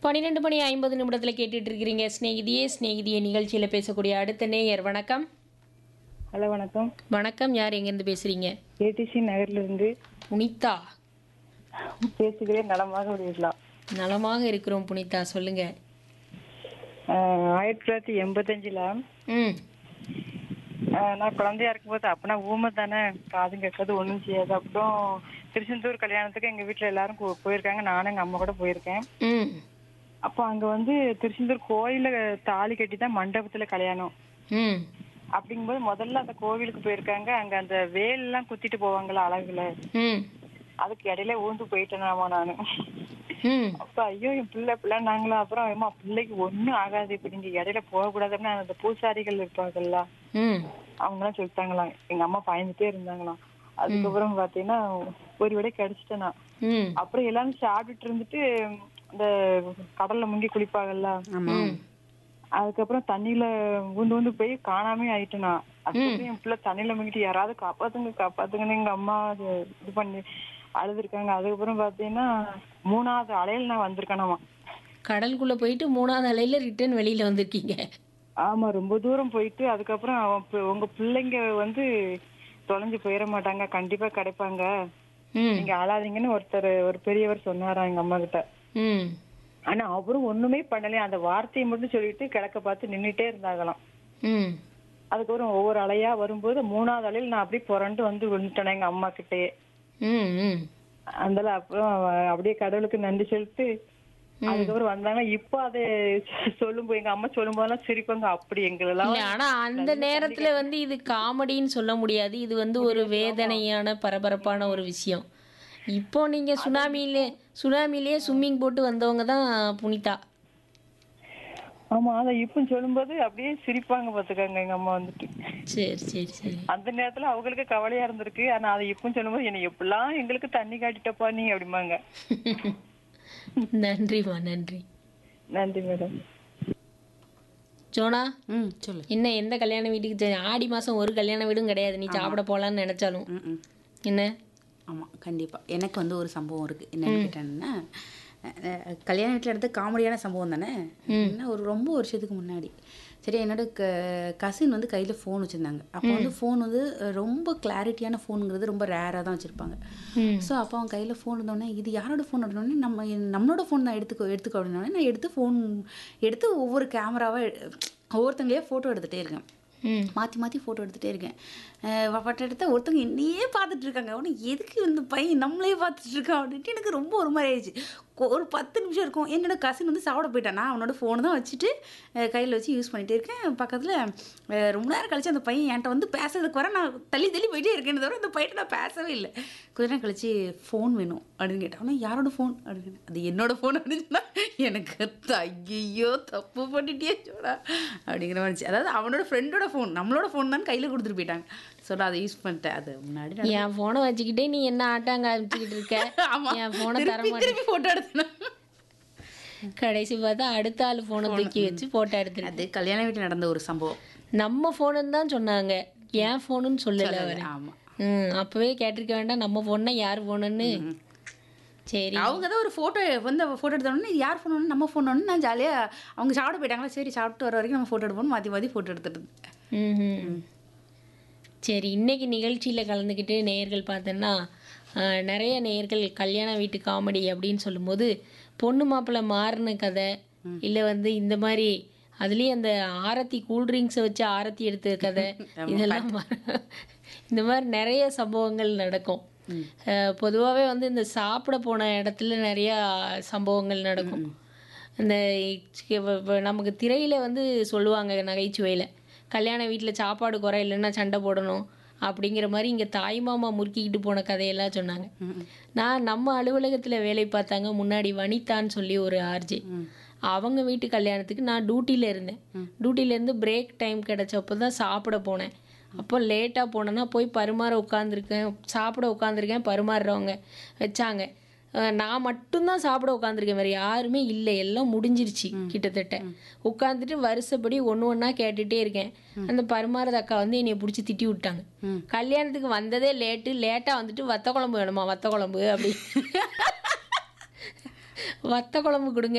பன்னிரெண்டு மணி ஐம்பது நிமிடத்தில் கேட்டுட்டு இருக்கிறீங்க ஸ்நேகிதியே ஸ்நேகிதியே நிகழ்ச்சியில் பேசக்கூடிய அடுத்த நேயர் வணக்கம் ஹலோ வணக்கம் வணக்கம் யார் எங்கேருந்து பேசுகிறீங்க ஏடிசி நகர்ல இருந்து புனிதா பேசுகிறேன் நலமாக உள்ளீர்களா நலமாக இருக்கிறோம் புனிதா சொல்லுங்க ஆஹ் ஆயிரத்தி தொள்ளாயிரத்தி எண்பத்தஞ்சுல ம் ஆஹ் நான் குழந்தையா இருக்கும்போது அப்பனா ஊமை தானே காதும் கேட்காது ஒண்ணும் செய்யாது அப்புறம் திருச்செந்தூர் கல்யாணத்துக்கு எங்க வீட்டுல எல்லாரும் போ- போயிருக்காங்க நானும் எங்க அம்மா கூட போயிருக்கேன் ம் அப்போ அங்க வந்து திருச்செந்தூர் கோயில்ல தாலி கட்டி தான் மண்டபத்துல கல்யாணம் ம் அப்படிங்கும்போது முதல்ல அந்த கோவிலுக்கு போயிருக்காங்க அங்க அந்த வேல் எல்லாம் குத்திட்டு போவாங்கல்ல அழகுல ம் அதுக்கு இடையில ஊந்து போயிட்டேனாமா நானு ம் அப்ப ஐயோ என் பிள்ளை பிள்ளை நாங்களும் அப்புறம் அம்மா பிள்ளைக்கு ஒண்ணும் ஆகாது இப்ப நீங்க இடையில போக கூடாதுன்னு அந்த பூசாரிகள் இருப்பாங்கல்ல ம் அவங்க எல்லாம் சொல்லிட்டாங்களாம் எங்க அம்மா பயந்துட்டே இருந்தாங்களாம் அதுக்கப்புறம் பாத்தீங்கன்னா ஒரு விட கிடைச்சிட்டேன் நான் ம் அப்புறம் எல்லாரும் சாப்பிட்டுட்டு இருந்துட்டு இந்த கடல்ல முங்கி குளிப்பாங்கல்ல ம் அதுக்கப்புறம் தண்ணியில ஊந்து ஊந்து போய் காணாமே ஆயிட்டேன் நான் அதுக்கப்புறம் என் பிள்ளை தண்ணியில முங்கிட்டு யாராவது காப்பாத்துங்க காப்பாத்துங்கன்னு எங்க அம்மா அது இது பண்ணி அழுதுருக்காங்க அதுக்கப்புறம் பாத்தீங்கன்னா மூணாவது அலையில நான் வந்திருக்கேனாமா கடலுக்குள்ளே போயிட்டு மூணாவது அலையில் ரிட்டர்ன் வெளியில் வந்திருக்கீங்க ஆமா ரொம்ப தூரம் போயிட்டு அதுக்கப்புறம் அவன் பி- உங்க பிள்ளைங்க வந்து தொலைஞ்சு போயிட மாட்டாங்க கண்டிப்பா கிடைப்பாங்க ம் நீங்க அழாதீங்கன்னு ஒருத்தர் ஒரு பெரியவர் சொன்னாராம் எங்க அம்மா கிட்ட ம் ஆனா அவரும் ஒண்ணுமே பண்ணலையா அந்த வார்த்தையை மட்டும் சொல்லிட்டு கிழக்க பார்த்து நின்னுட்டே இருந்தாங்களாம் ம் அதுக்கப்புறம் ஒவ்வொரு அலையா வரும்போது மூணாவது அலையில நான் அப்படியே புரண்டு வந்து விழுந்துட்டேன் எங்க அம்மா கிட்டயே ம் ம் அதனால அப்புறம் அவ- அப்படியே கடவுளுக்கு நன்றி சொல்லிட்டு அதுக்கப்புறம் வந்தாங்க இப்போ அதை சொல்லும்போது எங்க அம்மா சொல்லும் போதெல்லாம் சிரிப்பாங்க அப்படி எங்களெல்லாம் இல்ல ஆனா அந்த நேரத்துல வந்து இது காமெடின்னு சொல்ல முடியாது இது வந்து ஒரு வேதனையான பரபரப்பான ஒரு விஷயம் இப்போ நீங்க சுனாமியிலே சுனாமிலேயே ஸ்விம்மிங் போட்டு வந்தவங்க தான் புனிதா ஆமா அத இப்போ சொல்லும்போது அப்படியே சிரிப்பாங்க பாத்துக்கோங்க எங்க அம்மா வந்துட்டு சரி சரி சரி அந்த நேரத்துல அவங்களுக்கு கவலையா இருந்திருக்கு ஆனா அதை இப்போ சொல்லும்போது என்ன எப்படிலாம் எங்களுக்கு தண்ணி காட்டிட்டப்பா நீ அப்படிம்பாங்க நன்றிம்மா நன்றி நன்றி மேடம் ஜோனா ம் சொல்லு என்ன எந்த கல்யாண வீட்டுக்கு சரி ஆடி மாசம் ஒரு கல்யாண வீடும் கிடையாது நீ சாப்பிட போலான்னு நினைச்சாலும் ம் ம் என்ன ஆமாம் கண்டிப்பாக எனக்கு வந்து ஒரு சம்பவம் இருக்குது என்னன்னு கேட்டேன்னா அஹ், கல்யாண வீட்டில் எடுத்த காமெடியான சம்பவம் தானே என்ன ஒரு ரொம்ப வருஷத்துக்கு முன்னாடி சரி என்னோட க கசின் வந்து கையில் ஃபோன் வச்சுருந்தாங்க அப்போ வந்து ஃபோன் வந்து அஹ், ரொம்ப கிளாரிட்டியான ஃபோனுங்கிறது ரொம்ப ரேராக தான் வச்சுருப்பாங்க ஸோ அப்போ அவன் கையில் ஃபோன் இருந்தோடனே இது யாரோட ஃபோன் அப்படின்னோடனே நம்ம நம்மளோட ஃபோன் தான் எடுத்துக்கோ எடுத்துக்கோ அப்படின்னோடனே நான் எடுத்து ஃபோன் எடுத்து ஒவ்வொரு கேமராவாக ஒவ்வொருத்தங்களையே ஃபோட்டோ எடுத்துகிட்டே இருக்கேன் ம் மாற்றி மாற்றி ஃபோட்டோ எடுத்துகிட்டே இருக்கேன் ஃபோட்டோ எடுத்த ஒருத்தவங்க என்னையே பார்த்துட்டு இருக்காங்க அவனு எதுக்கு இந்த பையன் நம்மளே பார்த்துட்டு இருக்கான் அப்படின்ட்டு எனக்கு ரொம்ப ஒரு மாதிரி ஆயிடுச்சு கொ- ஒரு பத்து நிமிஷம் இருக்கும் என்னோட கசின் வந்து சாப்பிட போயிட்டான் நான் அவனோட ஃபோனை தான் வச்சுட்டு கையில் வச்சு யூஸ் பண்ணிகிட்டே இருக்கேன் பக்கத்தில் ரொம்ப நேரம் கழிச்சு அந்த பையன் என்கிட்ட வந்து பேசுறதுக்கு வர நான் தள்ளி தள்ளி போயிட்டே இருக்கேன் தவிர இந்த பையன் நான் பேசவே இல்லை கொஞ்ச நேரம் கழிச்சு ஃபோன் வேணும் அப்படின்னு கேட்டேன் அவனா யாரோட ஃபோன் அப்படின்னு கேட்டேன். அது என்னோட ஃபோன் அப்படின்னு சொன்னா எனக்கு ஐயோ தப்பு பண்ணிட்டே சோடா அப்படிங்கிற மாதிரி இருந்துச்சு. அதாவது அவனோட ஃப்ரெண்டோட ஃபோன் நம்மளோட ஃபோன் தான் கையில் கொடுத்துட்டு போயிட்டாங்க ஸோ நான் அதை யூஸ் பண்ணிட்டேன் அது முன்னாடி நடந்த- என் போனை வச்சுக்கிட்டே நீ என்ன ஆட்டாங்க அனுப்பிச்சுக்கிட்டு இருக்க ஆமா என் போனை தர திருப்பி திருப்பி ஃபோட்டோ எடுத்தேன் கடைசி பார்த்தா அடுத்த ஆள் போனை தூக்கி வச்சு போட்டோ எடுத்துரு அது கல்யாண வீட்டில் நடந்த ஒரு சம்பவம் நம்ம ஃபோனுன்னு தான் சொன்னாங்க என் ஃபோனுன்னு சொல்லல அவர் ஆமாம் ம் அப்பவே கேட்டிருக்க வேண்டாம் நம்ம ஃபோன்னா யார் ஃபோனுன்னு சரி அவங்க தான் ஒரு ஃபோட்டோ வந்து ஃபோட்டோ எடுத்தோடனே இது யார் ஃபோன் நம்ம ஃபோன் நான் ஜாலியாக அவங்க சாப்பிட போயிட்டாங்களா சரி சாப்பிட்டு வர வரைக்கும் நம்ம ஃபோட்டோ எடுப்போம் மாற்றி மாற்றி ஃபோட்டோ எடுத்துட்டு இருந்தேன் ம்ஹும். சரி இன்னைக்கு நிகழ்ச்சியில் கலந்துக்கிட்டு நேயர்கள் பார்த்தோன்னா ஆஹ், நிறைய நேயர்கள் கல்யாண வீட்டு காமெடி அப்படின்னு சொல்லும்போது பொண்ணு மாப்பிள்ளை மாறின கதை இல்லை வந்து இந்த மாதிரி அதுலேயும் அந்த ஆரத்தி கூல்ட்ரிங்க்ஸை வச்சு ஆரத்தி எடுத்த கதை இதெல்லாம் ம- இந்த மாதிரி நிறைய சம்பவங்கள் நடக்கும் பொதுவாகவே வந்து இந்த சாப்பிட போன இடத்துல நிறையா சம்பவங்கள் நடக்கும் இந்த வ- வ- நமக்கு திரையில் வந்து சொல்லுவாங்க நகைச்சுவையில் கல்யாண வீட்டில் சாப்பாடு குறை இல்லைன்னா சண்டை போடணும் அப்படிங்கிற மாதிரி இங்கே தாய்மாமா முறுக்கிக்கிட்டு போன கதையெல்லாம் சொன்னாங்க நான் நம்ம அலுவலகத்தில் வேலை பார்த்தாங்க முன்னாடி வனிதான்னு சொல்லி ஒரு ஆர்ஜே அவங்க வீட்டு கல்யாணத்துக்கு நான் டியூட்டியில் இருந்தேன் டியூட்டில இருந்து பிரேக் டைம் கிடைச்சப்போ தான் சாப்பிட போனேன் அப்போ லேட்டாக போனேன்னா போய் பரிமாற உட்காந்துருக்கேன் சாப்பிட உட்காந்துருக்கேன் பரிமாறுறவங்க வச்சாங்க அஹ் நான் மட்டும்தான் சாப்பிட உட்காந்துருக்கேன் வேறு யாருமே இல்லை எல்லாம் முடிஞ்சிருச்சு கிட்டத்தட்ட உட்காந்துட்டு வருஷப்படி ஒன்று ஒன்றா கேட்டுகிட்டே இருக்கேன் அந்த பரிமாறத அக்கா வந்து என்னை பிடிச்சி திட்டி விட்டாங்க கல்யாணத்துக்கு வந்ததே லேட்டு லேட்டாக வந்துட்டு வத்த குழம்பு வேணுமா வத்த குழம்பு அப்படி வத்த குழம்பு கொடுங்க